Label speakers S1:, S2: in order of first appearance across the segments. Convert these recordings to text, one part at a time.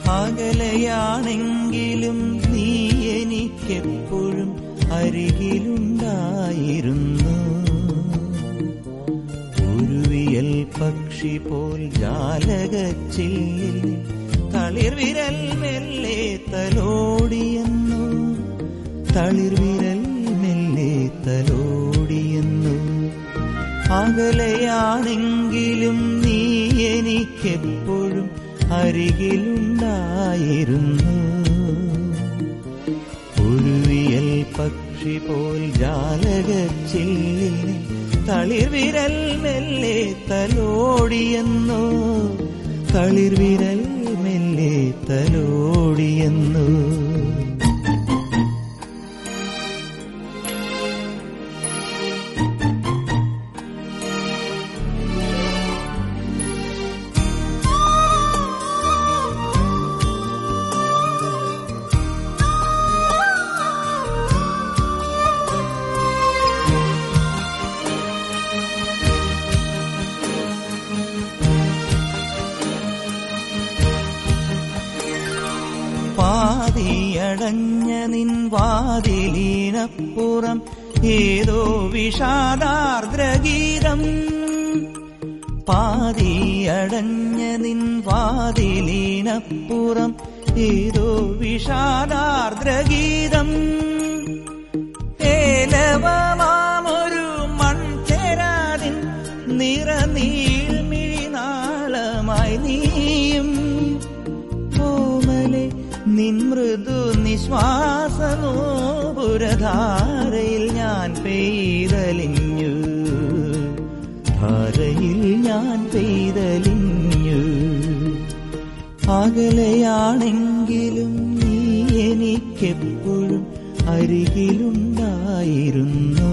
S1: അകലെയാണെങ്കിലും നീ എനിക്കെപ്പോഴും അരികിലുണ്ടായിരുന്നു ഉരുവിയൽ പക്ഷി പോൽ ജാലകച്ചില്ലിൽ തളിർവിരൽ മെല്ലെ തലോടിയെന്നു തളിർവിരൽ മെല്ലെ തലോടിയെന്നു അകലെയാണെങ്കിലും നീ എനിക്കെപ്പോഴും അരികിലുണ്ടായിരുന്നു ഉരുവിയൽ പക്ഷി പോൽ ജാലകച്ചില്ലിൽ തളിർവിരൽ മെല്ലെ തലോടിയെന്നു തളിർവിരൽ മെല്ലെ തലോടിയെന്നു പാതിയടഞ്ഞ നിൻ വാതിലീനപ്പുറം ഏതോ വിഷാദാർദ്രഗീതം പാതിയടഞ്ഞ നിൻ വാതിലീനപ്പുറം ഏതോ വിഷാദാർദ്രഗീതം ഏലവമാമൊരു മൺചേരാതിൻ നിറനീൾമിഴിനാളമായി നീയും ഓമലെ നിൻ മൃദു നിശ്വാസനോപുരധാരയിൽ ഞാൻ പെയ്തലിഞ്ഞു ധാരയിൽ ഞാൻ പെയ്തലിഞ്ഞു അകലെയാണെങ്കിലും നീ എനിക്കെപ്പോഴും അരികിലുണ്ടായിരുന്നു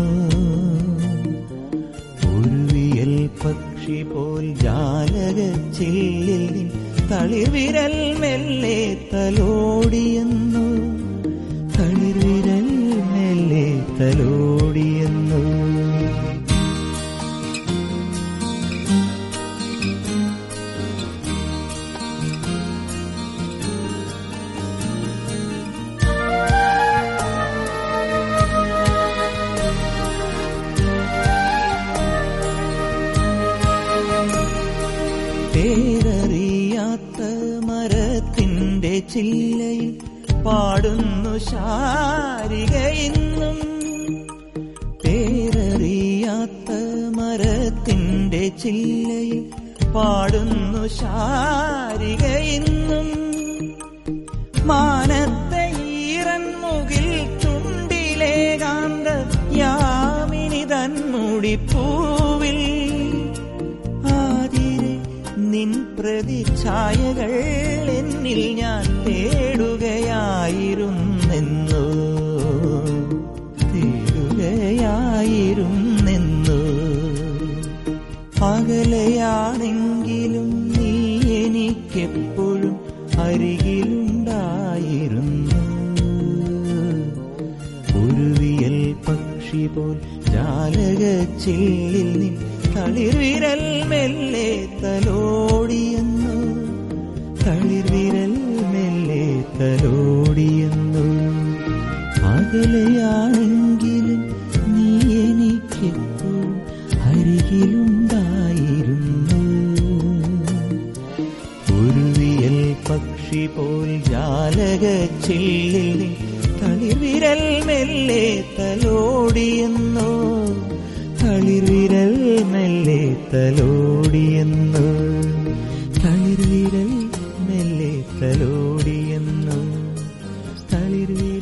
S1: ഉരുവിയൽ പക്ഷി പോൽ ജാലകച്ചില്ലിൽ നിൻ തളിർവിരൽ മെല്ലെ തലോടിയെന്നു തളിർവിരൽ മെല്ലെ തലോടിയെന്നു പേരറിയാത്ത മരത്തിന്റെ ചില്ലയിൽ പാടുന്നു ശാരിക ഇന്നും പേരറിയാത്ത മരത്തിന്റെ ചില്ലയിൽ പാടുന്നു ശാരിക ഇന്നും മാനത്തെ ഈറൻ മുകിൽ ചുണ്ടിലെ കാന്ത യാമിനി തന്മുടിപ്പൂവിൽ ആതിരെ നിൻ പ്രതിച്ഛായകൾ എന്നിൽ ഞാൻ തേടുകയായിരുന്നെന്നോ തേടുകയായിരുന്നെന്നോ അകലെയാണെങ്കിലും നീ എനിക്കെപ്പോഴും അരികിലുണ്ടായിരുന്നു ഉരുവിയൽ പക്ഷി പോൽ ജാലകച്ചില്ലിൽ നിൻ തളിർവിരൽ മെല്ലെ തലോടിയെന്നു തളിർവിരൽ മെല്ലെ തലോടിയെന്നു അകലെയാണെങ്കിലും നീ എനിക്കെപ്പോഴും അരികിലുണ്ടായിരുന്നു ഉരുവിയൽ പക്ഷി പോൽ ജാലകച്ചില്ലിൽ നീ തളിർവിരൽ മെല്ലെ തലോടിയെന്നോ തളിർവിരൽ മെല്ലെ തലോടിയെന്നോ തളിർവിരൽ മെല്ലെ തലോടിയെന്നോ തളിർവിരൽ